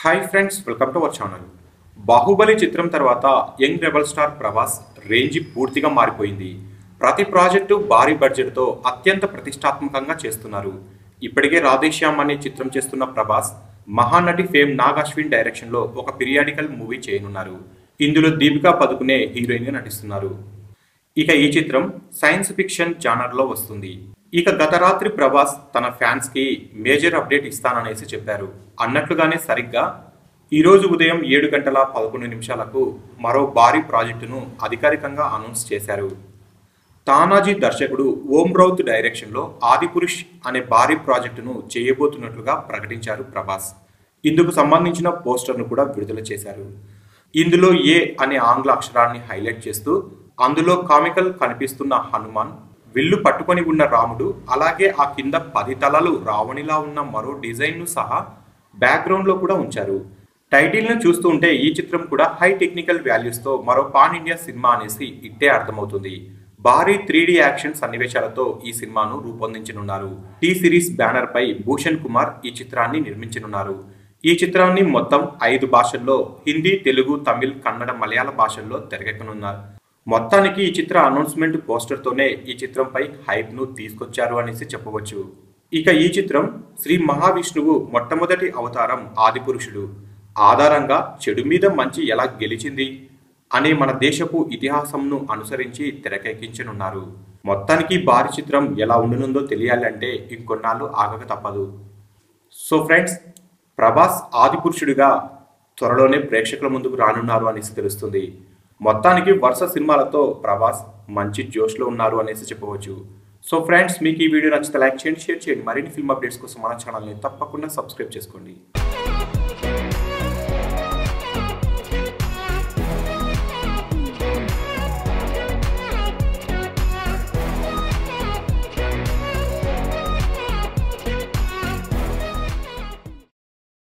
hi friends welcome to our channel Baahubali చిత్రం తర్వాత young rebel star Prabhas range పూర్తిగా మారిపోయింది ప్రతి ప్రాజెక్టు భారీ బడ్జెట్తో అత్యంత ప్రతిష్టాత్మకంగా చేస్తున్నారు ఇప్పటికే రాధేశ్యామ్ అనే చిత్రం చేస్తున్న ప్రభాస్ మహానటి ఫేమ్ నాగ్ అశ్విన్ డైరెక్షన్లో ఒక పీరియాడికల్ మూవీ చేయనున్నారు ఇందులో దీపికా పదుకునే హీరోయిన్గా నటిస్తున్నారు ఇక ఈ చిత్రం సైన్స్ ఫిక్షన్ జానర్లో వస్తుంది ఇక గత రాత్రి ప్రభాస్ తన ఫ్యాన్స్ కి మేజర్ అప్డేట్ ఇస్తాననేసి చెప్పారు అన్నట్లుగానే సరిగ్గా ఈ రోజు ఉదయం ఏడు గంటల పదకొండు నిమిషాలకు మరో భారీ ప్రాజెక్టును అధికారికంగా అనౌన్స్ చేశారు తానాజీ దర్శకుడు ఓం రౌత్ డైరెక్షన్లో ఆదిపురుష్ అనే భారీ ప్రాజెక్టును చేయబోతున్నట్లుగా ప్రకటించారు ప్రభాస్ ఇందుకు సంబంధించిన పోస్టర్ను కూడా విడుదల చేశారు ఇందులో ఏ అనే ఆంగ్ల అక్షరాన్ని హైలైట్ చేస్తూ అందులో కామికల్ కనిపిస్తున్న హనుమాన్ విల్లు పట్టుకొని ఉన్న రాముడు అలాగే ఆ కింద పది తలలు రావణిలా ఉన్న మరో డిజైన్ను సహా బ్యాక్గ్రౌండ్లో కూడా ఉంచారు టైటిల్ను చూస్తూ ఉంటే ఈ చిత్రం కూడా హై టెక్నికల్ వాల్యూస్తో మరో పాన్ ఇండియా సినిమా అనేసి ఇట్టే అర్థమవుతుంది భారీ త్రీ యాక్షన్ సన్నివేశాలతో ఈ సినిమాను రూపొందించనున్నారు టీ సిరీస్ బ్యానర్ పై భూషణ్ కుమార్ ఈ చిత్రాన్ని నిర్మించనున్నారు ఈ చిత్రాన్ని మొత్తం ఐదు భాషల్లో హిందీ తెలుగు తమిళ్ కన్నడ మలయాళ భాషల్లో తెరకెక్కనున్నారు మొత్తానికి ఈ చిత్ర అనౌన్స్మెంట్ పోస్టర్తోనే ఈ చిత్రంపై హైప్ ను తీసుకొచ్చారు అనేసి చెప్పవచ్చు ఇక ఈ చిత్రం శ్రీ మహావిష్ణువు మొట్టమొదటి అవతారం ఆదిపురుషుడు ఆధారంగా చెడు మీద మంచి ఎలా గెలిచింది అనే మన దేశపు ఇతిహాసంను అనుసరించి తెరకెక్కించనున్నారు మొత్తానికి భారీ చిత్రం ఎలా ఉండనుందో తెలియాలంటే ఇంకొన్నాళ్ళు ఆగక తప్పదు సో ఫ్రెండ్స్ ప్రభాస్ ఆదిపురుషుడిగా త్వరలోనే ప్రేక్షకుల ముందుకు రానున్నారు అనేసి తెలుస్తుంది మొత్తానికి వరుస సినిమాలతో ప్రభాస్ మంచి జోష్లో ఉన్నారు అనేసి చెప్పవచ్చు సో ఫ్రెండ్స్ మీకు ఈ వీడియో నచ్చితే లైక్ చేయండి షేర్ చేయండి మరిన్ని ఫిల్మ్ అప్డేట్స్ కోసం మన ఛానల్ని తప్పకుండా సబ్స్క్రైబ్ చేసుకోండి